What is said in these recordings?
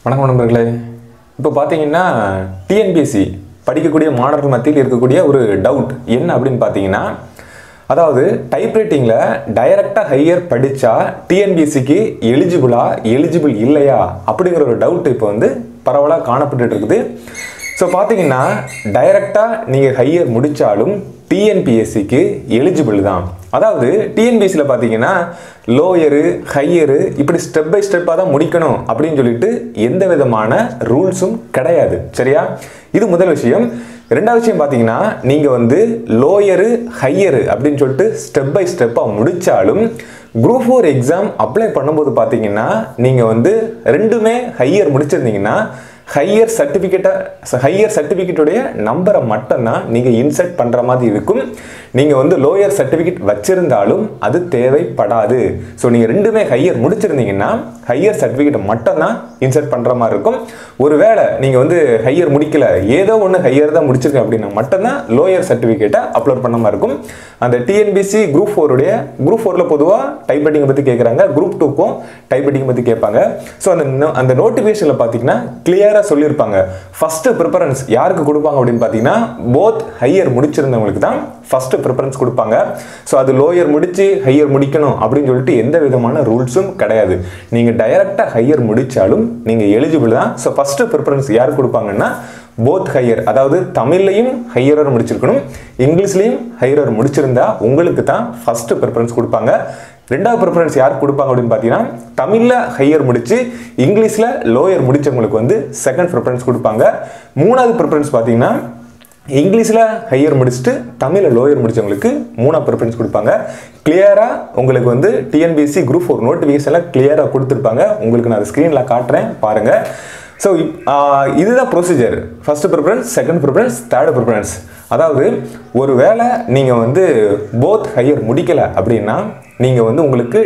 வணக்கம் நண்பர்களே இப்போ பார்த்தீங்கன்னா டிஎன்பிஎஸ்சி படிக்கக்கூடிய மாணவர்கள் மத்தியில் இருக்கக்கூடிய ஒரு டவுட் என்ன அப்படின்னு பார்த்தீங்கன்னா அதாவது டைப்ரைட்டிங்கில் டைரக்டாக ஹையர் படித்தா டிஎன்பிஎஸ்சிக்கு எலிஜிபிளா எலிஜிபிள் இல்லையா அப்படிங்கிற ஒரு டவுட் இப்போ வந்து பரவலாக காணப்பட்டுட்டு இருக்குது ஸோ பார்த்தீங்கன்னா டைரக்டாக நீங்கள் ஹையர் முடித்தாலும் டிஎன்பிஎஸ்சிக்கு எலிஜிபிள் தான் அதாவது டிஎன்பிஎஸ்சியில் பார்த்தீங்கன்னா லோயரு ஹையரு இப்படி ஸ்டெப் பை ஸ்டெப்பாக தான் முடிக்கணும் அப்படின்னு சொல்லிட்டு எந்த விதமான ரூல்ஸும் கிடையாது சரியா இது முதல் விஷயம் ரெண்டாவது விஷயம் பார்த்தீங்கன்னா நீங்கள் வந்து லோயரு ஹையரு அப்படின்னு சொல்லிட்டு ஸ்டெப் பை ஸ்டெப்பாக முடித்தாலும் குரூப் ஃபோர் எக்ஸாம் அப்ளை பண்ணும்போது பார்த்தீங்கன்னா நீங்கள் வந்து ரெண்டுமே ஹையர் முடிச்சிருந்தீங்கன்னா ஹையர் சர்டிஃபிகேட்டை ஹையர் சர்டிஃபிகேட்டுடைய நம்பரை மட்டும்தான் நீங்கள் இன்சர்ட் பண்ணுற மாதிரி இருக்கும் நீங்கள் வந்து லோயர் சர்டிஃபிகேட் வச்சிருந்தாலும் அது தேவைப்படாது ஸோ நீங்கள் ரெண்டுமே ஹையர் முடிச்சிருந்தீங்கன்னா ஹையர் சர்டிஃபிகேட்டை மட்டும்தான் இன்சர்ட் பண்ணுற மாதிரி இருக்கும் ஒருவேளை நீங்கள் வந்து ஹையர் முடிக்கல ஏதோ ஒன்று ஹையர் தான் முடிச்சிருக்கேன் அப்படின்னா மட்டும்தான் லோயர் சர்டிஃபிகேட்டை அப்லோட் பண்ண மாதிரி இருக்கும் அந்த டிஎன்பிசி குரூப் ஃபோருடைய குரூப் ஃபோரில் பொதுவாக டைப் ரைட்டிங்கை பற்றி கேட்குறாங்க குரூப் டூக்கும் டைப் ரைட்டிங் பற்றி கேட்பாங்க ஸோ அந்த no- அந்த நோட்டிஃபிகேஷனில் பார்த்தீங்கன்னா கிளியராக சொல்லியிருப்பாங்க ஃபர்ஸ்ட் ப்ரிஃபரன்ஸ் யாருக்கு கொடுப்பாங்க அப்படின்னு பார்த்தீங்கன்னா போத் ஹையர் முடிச்சிருந்தவங்களுக்கு தான் ஃபர்ஸ்ட் ப்ரிஃபரன்ஸ் கொடுப்பாங்க ஸோ அது லோயர் முடிச்சு ஹையர் முடிக்கணும் அப்படின்னு சொல்லிட்டு எந்த விதமான ரூல்ஸும் கிடையாது நீங்கள் டைரக்டாக ஹையர் முடிச்சாலும் நீங்கள் எலிஜிபிள் தான் ஸோ ஃபர்ஸ்ட் ப்ரிஃபரன்ஸ் யாருக்கு கொடுப்பாங்கன்னா போத் ஹையர் அதாவது தமிழ்லையும் ஹையரர் முடிச்சிருக்கணும் இங்கிலீஷ்லையும் ஹையரர் முடிச்சிருந்தா உங்களுக்கு தான் ஃபர்ஸ்ட் ப்ரிஃபரன்ஸ் கொடுப்பாங்க ரெண்டாவது ப்ரிஃபரன்ஸ் யாருக்கு கொடுப்பாங்க அப்படின்னு பார்த்தீங்கன்னா தமிழில் ஹையர் முடிச்சு இங்கிலீஷில் லோயர் முடிச்சவங்களுக்கு வந்து செகண்ட் ப்ரிஃபரன்ஸ் கொடுப்பாங்க மூணாவது ப்ரிஃபரன்ஸ் பார்த்தீங்கன்னா இங்கிலீஷில் ஹையர் முடிச்சுட்டு தமிழில் லோயர் முடிச்சவங்களுக்கு மூணாவது ப்ரிஃபரன்ஸ் கொடுப்பாங்க கிளியராக உங்களுக்கு வந்து டிஎன்பிஎஸ்சி குரூப் ஃபோர் நோட்டிஃபிகேஷனில் கிளியராக கொடுத்துருப்பாங்க உங்களுக்கு நான் ஸ்க்ரீனில் காட்டுறேன் பாருங்கள் ஸோ இதுதான் procedure first preference second preference third preference அதாவது ஒரு வேளை நீங்கள் வந்து போத் ஹையர் முடிக்கலை அப்படின்னா நீங்கள் வந்து உங்களுக்கு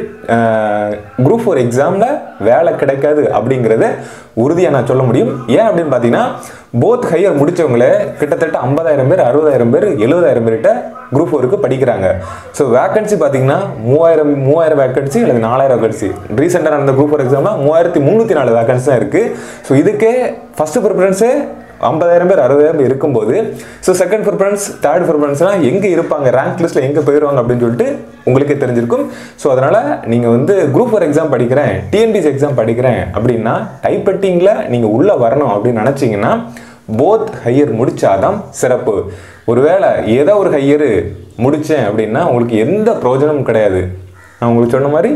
குரூப் ஃபோர் எக்ஸாமில் வேலை கிடைக்காது அப்படிங்கிறத உறுதியாக நான் சொல்ல முடியும் ஏன் அப்படின்னு பார்த்தீங்கன்னா போத் ஹையர் முடித்தவங்களே கிட்டத்தட்ட ஐம்பதாயிரம் பேர் அறுபதாயிரம் பேர் எழுபதாயிரம் பேர்கிட்ட குரூப் ஃபோருக்கு படிக்கிறாங்க ஸோ வேக்கன்சி பார்த்தீங்கன்னா மூவாயிரம் மூவாயிரம் வேக்கன்சி அல்லது நாலாயிரம் வேக்கன்சி ரீசெண்டாக நடந்த குரூப் ஃபோர் எக்ஸாமில் மூவாயிரத்தி முந்நூற்றி நாலு வேக்கன்சி தான் இருக்குது ஸோ இதுக்கே ஃபஸ்ட்டு ப்ரிஃபரன்ஸே ஐம்பதாயிரம் பேர் அறுபதாயிரம் பேர் இருக்கும்போது ஸோ செகண்ட் ப்ரிஃபரன்ஸ் தேர்ட் ப்ரிஃபரன்ஸ்லாம் எங்கே இருப்பாங்க ரேங்க் லிஸ்ட்டில் எங்கே போயிடுவாங்க அப்படின்னு சொல்லிட்டு உங்களுக்கே தெரிஞ்சிருக்கும் ஸோ அதனால் நீங்கள் வந்து குரூப் ஃபோர் எக்ஸாம் படிக்கிறேன் டிஎன்பிசி எக்ஸாம் படிக்கிறேன் அப்படின்னா டைப்ரைட்டிங்கில் நீங்கள் உள்ளே வரணும் அப்படின்னு நினச்சிங்கன்னா போத் ஹையர் முடிச்சாதான் சிறப்பு ஒருவேளை ஏதோ ஒரு ஹையரு முடித்தேன் அப்படின்னா உங்களுக்கு எந்த பிரயோஜனமும் கிடையாது நான் உங்களுக்கு சொன்ன மாதிரி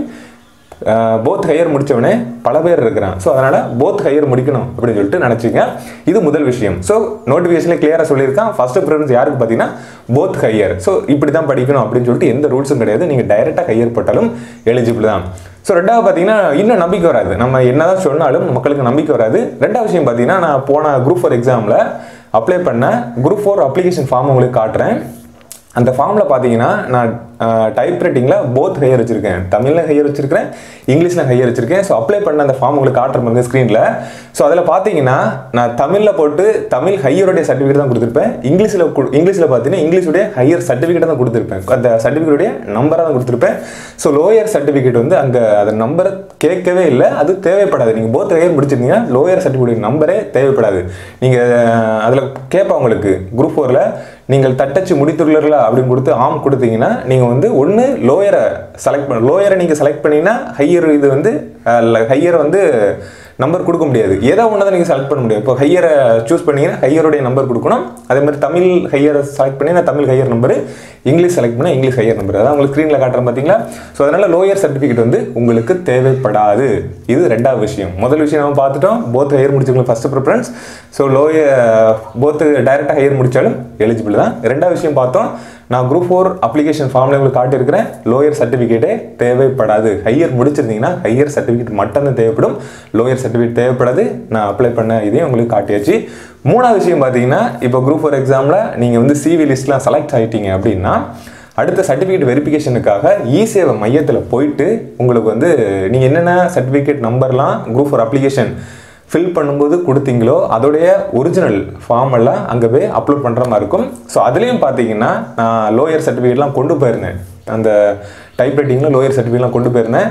போத் ஹையர் முடிச்சவனே பல பேர் இருக்கிறான் ஸோ அதனால் போத் ஹையர் முடிக்கணும் அப்படின்னு சொல்லிட்டு நினச்சிங்க இது முதல் விஷயம் ஸோ நோட்டிஃபிகேஷனில் கிளியராக சொல்லியிருக்கான் ஃபர்ஸ்ட் ப்ரிஃபரன்ஸ் யாருக்கு பார்த்தீங்கன்னா போத் ஹையர் ஸோ இப்படி தான் படிக்கணும் அப்படின்னு சொல்லிட்டு எந்த ரூல்ஸும் கிடையாது நீங்கள் டைரெக்டாக ஹையர் போட்டாலும் எலிஜிபிள் தான் ஸோ ரெண்டாவது பார்த்தீங்கன்னா இன்னும் நம்பிக்கை வராது நம்ம என்னதான் சொன்னாலும் மக்களுக்கு நம்பிக்கை வராது ரெண்டாவது விஷயம் பார்த்தீங்கன்னா நான் போன குரூப் ஃபோர் எக்ஸாமில் அப்ளை பண்ண குரூப் ஃபோர் அப்ளிகேஷன் ஃபார்ம் உங்களுக்கு காட்டுறேன் அந்த ஃபார்மில் பார்த்தீங்கன்னா நான் டைப் ரைட்டிங்கில் போத் ஹையர் வச்சிருக்கேன் தமிழில் ஹையர் வச்சிருக்கேன் இங்கிலீஷில் ஹையர் வச்சிருக்கேன் ஸோ அப்ளை பண்ண அந்த ஃபார்ம் உங்களுக்கு காட்டுற பாருங்க ஸ்க்ரீனில் ஸோ அதில் பார்த்தீங்கன்னா நான் தமிழில் போட்டு தமிழ் ஹையருடைய சர்டிஃபிகேட் தான் கொடுத்துருப்பேன் இங்கிலீஷில் இங்கிலீஷில் பார்த்தீங்கன்னா இங்கிலீஷுடைய ஹையர் சர்டிஃபிகேட் தான் கொடுத்துருப்பேன் அந்த சர்டிஃபிகேட்டுடைய நம்பராக தான் கொடுத்துருப்பேன் ஸோ லோயர் சர்டிஃபிகேட் வந்து அங்கே அந்த நம்பரை கேட்கவே இல்லை அது தேவைப்படாது நீங்கள் போத் ஹையர் முடிச்சிருந்தீங்கன்னா லோயர் சர்டிஃபிகேட் நம்பரே தேவைப்படாது நீங்கள் அதில் கேட்பா உங்களுக்கு குரூப் ஃபோரில் நீங்கள் தட்டச்சு முடித்துள்ளீர்களா அப்படின்னு கொடுத்து ஆம் கொடுத்தீங்கன்னா நீங்கள் வந்து ஒன்று லோயரை செலக்ட் பண்ண லோயரை நீங்கள் செலக்ட் பண்ணீங்கன்னா ஹையர் இது வந்து ஹையரை வந்து நம்பர் கொடுக்க முடியாது ஏதோ ஒன்று தான் நீங்கள் செலக்ட் பண்ண முடியும் இப்போ ஹையரை சூஸ் பண்ணீங்கன்னா ஹையருடைய நம்பர் கொடுக்கணும் அதே மாதிரி தமிழ் ஹையரை செலக்ட் பண்ணி நான் Tamil higher number English select பண்ணால் இங்கிலீஷ் ஹையர் நம்பர் அதான் உங்களுக்கு ஸ்க்ரீனில் காட்டுறேன் பார்த்தீங்களா ஸோ அதனால் லோயர் சர்டிஃபிகேட் வந்து உங்களுக்கு தேவைப்படாது இது ரெண்டாவது விஷயம் முதல் விஷயம் நம்ம பார்த்துட்டோம் போத் ஹையர் முடிச்சவங்களுக்கு first preference so lower both டைரெக்டாக ஹையர் முடித்தாலும் எலிஜிபிள் தான் ரெண்டாவது விஷயம் பார்த்தோம் நான் குரூப் ஃபோர் அப்ளிகேஷன் ஃபார்மில் உங்களுக்கு காட்டியிருக்கிறேன் லோயர் சர்டிஃபிகேட்டே தேவைப்படாது ஹையர் முடிச்சிருந்தீங்கன்னா ஹையர் சர்டிஃபிகேட் மட்டும்தான் தேவைப்படும் லோயர் சர்டிஃபிகேட் தேவைப்படாது நான் அப்ளை பண்ண இதையும் உங்களுக்கு காட்டியாச்சு மூணாவது விஷயம் பார்த்தீங்கன்னா இப்போ குரூப் ஃபோர் எக்ஸாமில் நீங்கள் வந்து சிவி லிஸ்ட்லாம் செலக்ட் ஆகிட்டீங்க அப்படின்னா அடுத்த சர்டிஃபிகேட் வெரிஃபிகேஷனுக்காக இ சேவை மையத்தில் போயிட்டு உங்களுக்கு வந்து நீங்கள் என்னென்ன சர்டிஃபிகேட் நம்பர்லாம் குரூப் ஃபோர் அப்ளிகேஷன் ஃபில் பண்ணும்போது கொடுத்தீங்களோ அதோடைய ஒரிஜினல் ஃபார்ம் எல்லாம் அங்கே போய் அப்லோட் பண்ணுற மாதிரி இருக்கும் ஸோ அதுலேயும் பார்த்தீங்கன்னா நான் லோயர் சர்டிஃபிகேட்லாம் கொண்டு போயிருந்தேன் அந்த டைப்ரைட்டிங்கில் லோயர் சர்டிஃபிகேட்லாம் கொண்டு போயிருந்தேன்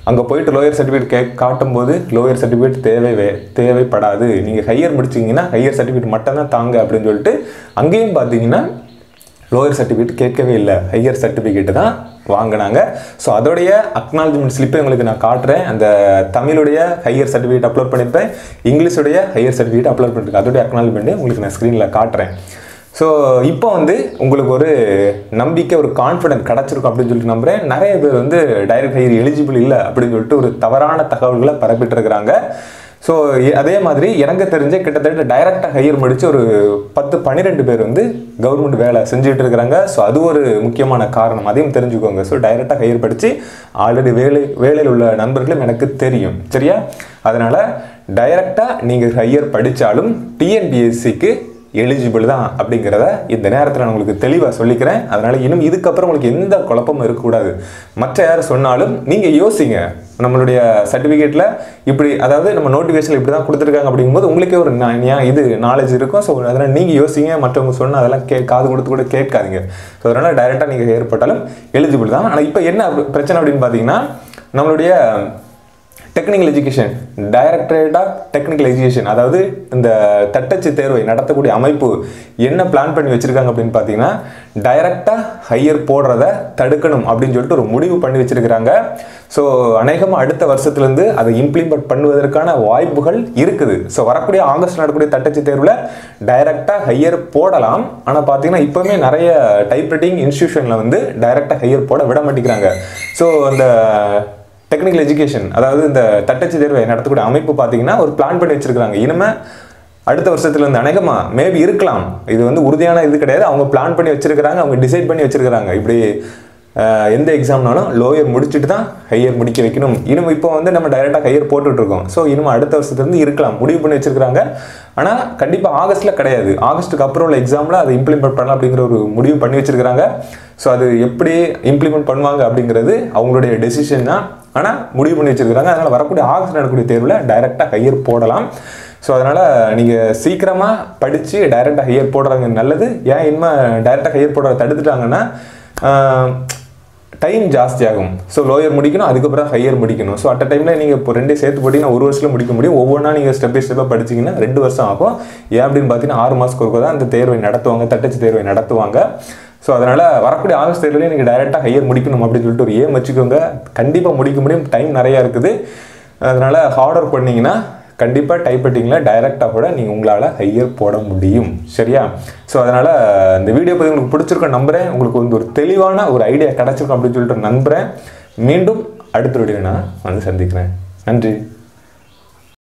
அங்கே போயிட்டு லோயர் சர்டிஃபிகேட் கே காட்டும்போது லோயர் சர்டிஃபிகேட் தேவை வே- தேவைப்படாது நீங்கள் ஹையர் முடிச்சிங்கன்னா ஹையர் சர்டிஃபிகேட் மட்டும் தான் தாங்க அப்படின்னு சொல்லிட்டு அங்கேயும் பார்த்தீங்கன்னா லோயர் சர்டிஃபிகேட் கேட்கவே இல்லை ஹையர் சர்டிஃபிகேட் தான் வாங்கினாங்க ஸோ அதோடைய அக்னாலஜ்மெண்ட் ஸ்லிப்பை உங்களுக்கு நான் காட்டுறேன் அந்த தமிழுடைய ஹையர் சர்டிஃபிகேட் அப்லோட் பண்ணியிருப்பேன் இங்கிலீஷுடைய ஹையர் சர்டிஃபிகேட் அப்லோட் பண்ணிருக்கேன் அதோடைய அக்னாலஜ்மெண்ட் உங்களுக்கு நான் ஸ்க்ரீனில் காட்டுறேன் ஸோ இப்போ வந்து உங்களுக்கு ஒரு நம்பிக்கை ஒரு கான்ஃபிடென்ட் கிடச்சிருக்கும் அப்படின்னு சொல்லிட்டு நம்புறேன் நிறைய பேர் வந்து டைரக்ட் ஹையர் எலிஜிபிள் இல்லை அப்படின்னு சொல்லிட்டு ஒரு தவறான தகவல்களை பரப்பிட்டு இருக்கிறாங்க ஸோ அதே மாதிரி எனக்கு தெரிஞ்ச கிட்டத்தட்ட டைரக்டாக ஹையர் முடிச்சு ஒரு பத்து பன்னிரெண்டு பேர் வந்து கவர்மெண்ட் வேலை செஞ்சுட்டு இருக்கிறாங்க ஸோ அது ஒரு முக்கியமான காரணம் அதையும் தெரிஞ்சுக்கோங்க ஸோ டைரக்டாக ஹையர் படித்து ஆல்ரெடி வேலை வேலையில் உள்ள நண்பர்களும் எனக்கு தெரியும் சரியா அதனால் டைரக்டாக நீங்கள் ஹையர் படித்தாலும் டிஎன்பிஎஸ்சிக்கு எலிஜிபிள் தான் அப்படிங்கிறத இந்த நேரத்தில் நான் உங்களுக்கு தெளிவாக சொல்லிக்கிறேன் அதனால் இன்னும் இதுக்கப்புறம் உங்களுக்கு எந்த குழப்பமும் இருக்கக்கூடாது மற்ற யார் சொன்னாலும் நீங்கள் யோசிங்க நம்மளுடைய சர்டிஃபிகேட்டில் இப்படி அதாவது நம்ம நோட்டிஃபிகேஷன் இப்படி தான் கொடுத்துருக்காங்க அப்படிங்கும்போது உங்களுக்கே ஒரு நா- ஞா- இது நாலேஜ் இருக்கும் ஸோ அதனால் நீங்கள் யோசிங்க மற்றவங்க சொன்ன அதெல்லாம் கே காது கொடுத்து கூட கேட்காதீங்க ஸோ அதனால் டைரெக்டாக நீங்கள் ஏற்பட்டாலும் எலிஜிபிள் தான் ஆனால் இப்போ என்ன பிரச்சனை அப்படின்னு பார்த்தீங்கன்னா நம்மளுடைய technical education directorate of technical education அதாவது இந்த தட்டச்சு தேர்வை நடத்தக்கூடிய அமைப்பு என்ன பிளான் பண்ணி வச்சிருக்காங்க அப்படின்னு பார்த்தீங்கன்னா டைரக்டாக ஹையர் போடுறத தடுக்கணும் அப்படின்னு சொல்லிட்டு ஒரு முடிவு பண்ணி வச்சிருக்கிறாங்க ஸோ அநேகமாக அடுத்த வருஷத்துலேருந்து அதை இம்ப்ளிமெண்ட் பண்ணுவதற்கான வாய்ப்புகள் இருக்குது ஸோ வரக்கூடிய ஆகஸ்ட் நடக்கக்கூடிய தட்டச்சு தேர்வில் டைரக்டாக ஹையர் போடலாம் ஆனால் பார்த்தீங்கன்னா இப்போவுமே நிறைய டைப்ரைட்டிங் இன்ஸ்டியூஷனில் வந்து டைரக்டாக ஹையர் போட விட மாட்டேங்கிறாங்க ஸோ அந்த டெக்னிக்கல் எஜுகேஷன் அதாவது இந்த தட்டச்சு தேர்வை நடத்தக்கூடிய அமைப்பு பார்த்தீங்கன்னா ஒரு பிளான் பண்ணி வச்சிருக்காங்க இனிமே அடுத்த வருஷத்துல இருந்து அநேகமா மேபி இருக்கலாம் இது வந்து உறுதியான இது கிடையாது அவங்க பிளான் பண்ணி வச்சிருக்கிறாங்க அவங்க டிசைட் பண்ணி வச்சிருக்கிறாங்க இப்படி அஹ், எந்த எக்ஸாம்னாலும் லோயர் முடிச்சுட்டு தான் ஹையர் முடிக்க வைக்கணும் இனிமே இப்போ வந்து நம்ம டைரெக்டாக ஹையர் போட்டுட்டு இருக்கோம் ஸோ இனிமே அடுத்த வருஷத்துலேருந்து இருக்கலாம் முடிவு பண்ணி வச்சிருக்காங்க ஆனால் கண்டிப்பாக ஆகஸ்ட்டில் கிடையாது ஆகஸ்ட்டுக்கு அப்புறம் உள்ள எக்ஸாமில் அதை இம்ப்ளிமெண்ட் பண்ணலாம் அப்படிங்கிற ஒரு முடிவு பண்ணி வச்சிருக்காங்க ஸோ அது எப்படி இம்ப்ளிமெண்ட் பண்ணுவாங்க அப்படிங்கிறது அவங்களுடைய டெசிஷன் தான் ஆனால் முடிவு பண்ணி வச்சிருக்காங்க அதனால் வரக்கூடிய ஆகஸ்ட் நடக்கக்கூடிய தேர்வில் டைரெக்டாக ஹையர் போடலாம் ஸோ அதனால் நீங்கள் சீக்கிரமாக படித்து டைரெக்டாக ஹையர் போடுறாங்க நல்லது ஏன் இனிமேல் டைரெக்டாக ஹையர் போடுறத தடுத்துட்டாங்கன்னா டைம் ஜாஸ்தி ஆகும் ஸோ லோயர் முடிக்கணும் அதுக்கப்புறம் ஹையர் முடிக்கணும் ஸோ அட் டைமில் நீங்கள் இப்போ ரெண்டே சேர்த்து போட்டிங்கன்னா ஒரு வருஷத்தில் முடிக்க முடியும் ஒவ்வொன்றா நீங்கள் ஸ்டெப் பை ஸ்டெப்பாக படிச்சீங்கன்னா ரெண்டு வருஷம் ஆகும் ஏன் அப்படின்னு பார்த்தீங்கன்னா ஆறு மாதத்துக்கு ஒருக்க தான் அந்த தேர்வை நடத்துவாங்க தட்டச்சு தேர்வை நடத்துவாங்க ஸோ அதனால் வரக்கூடிய ஆகஸ்ட் தேர்வுலேயே நீங்கள் டைரெக்டாக ஹையர் முடிக்கணும் அப்படின்னு சொல்லிட்டு ஒரு ஏம் வச்சுக்கோங்க கண்டிப்பாக முடிக்க முடியும் டைம் நிறையா இருக்குது அதனால் ஹார்ட் ஒர்க் பண்ணீங்கன்னா கண்டிப்பாக டைப்ரைட்டிங்கில் டைரெக்டாக கூட நீங்கள் உங்களால் ஹையர் போட முடியும் சரியா ஸோ அதனால் இந்த வீடியோ பற்றி உங்களுக்கு பிடிச்சிருக்க நம்புகிறேன் உங்களுக்கு வந்து ஒரு தெளிவான ஒரு ஐடியா கிடச்சிருக்கும் அப்படின்னு சொல்லிட்டு நம்புகிறேன் மீண்டும் அடுத்த வீடியோ நான் வந்து சந்திக்கிறேன் நன்றி